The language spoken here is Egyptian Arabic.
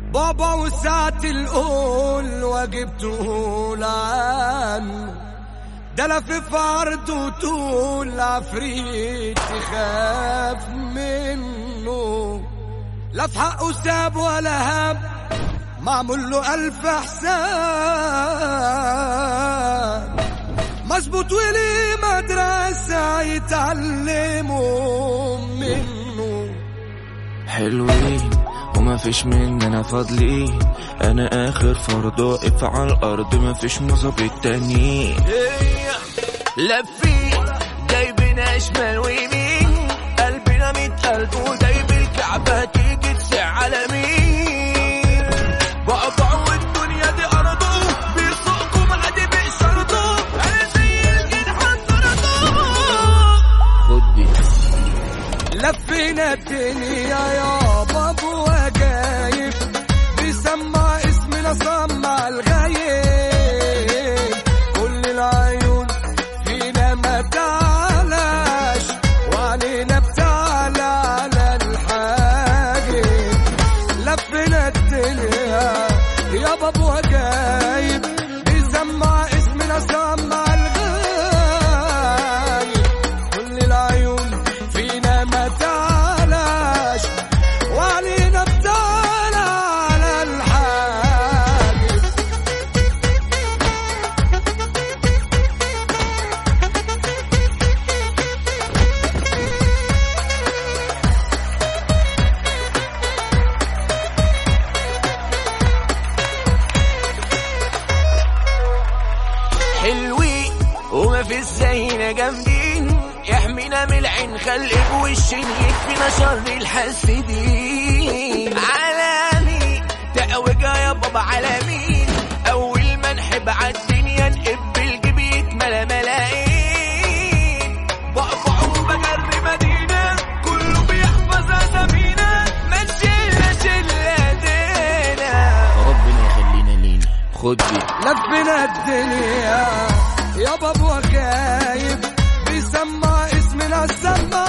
بابا وساعة القول واجب تقول عنه ده لفف عرض وطول عفريت تخاف منه لا في حقه ساب ولا هاب معمول له ألف حساب مظبوط وليه مدرسة يتعلموا منه حلوين وما فيش مننا فاضلين انا اخر فرد واقف على الارض ما فيش مظابيط تاني لفين جايبنا شمال ويمين قلبنا ميت قلب وجايب الكعبة تيجي تسع على مين بقطع والدنيا دي ارضه بيسوقكم عادي بيشرطه انا زي الجنحة خد دي لفينا الدنيا يا بابو وجايب بيسمع اسمنا سمع الغايب كل العيون فينا ما تعلاش وعلينا بتعلى على الحاجب لفينا الدنيا يا بابو وجايب بيسمع اسمنا سمع الغايب كل العيون فينا ما تعلاش وعلينا بتعلى على الحاجب حلوين وما في زينا جامدين يحمينا من العين خلي بوشين يكفينا شر الحاسدين عالمي تقوجة يا بابا عالمين اول ما نحب عالدنيا نقب بالجيب يتملى ملايين بقبع وبجري مدينة كله بيحفظ اسامينا ما نشيلنا شلة دينا ربنا يخلينا لينا خد دي لفينا الدنيا يا بابا وجايب بيسمع اسمنا سمع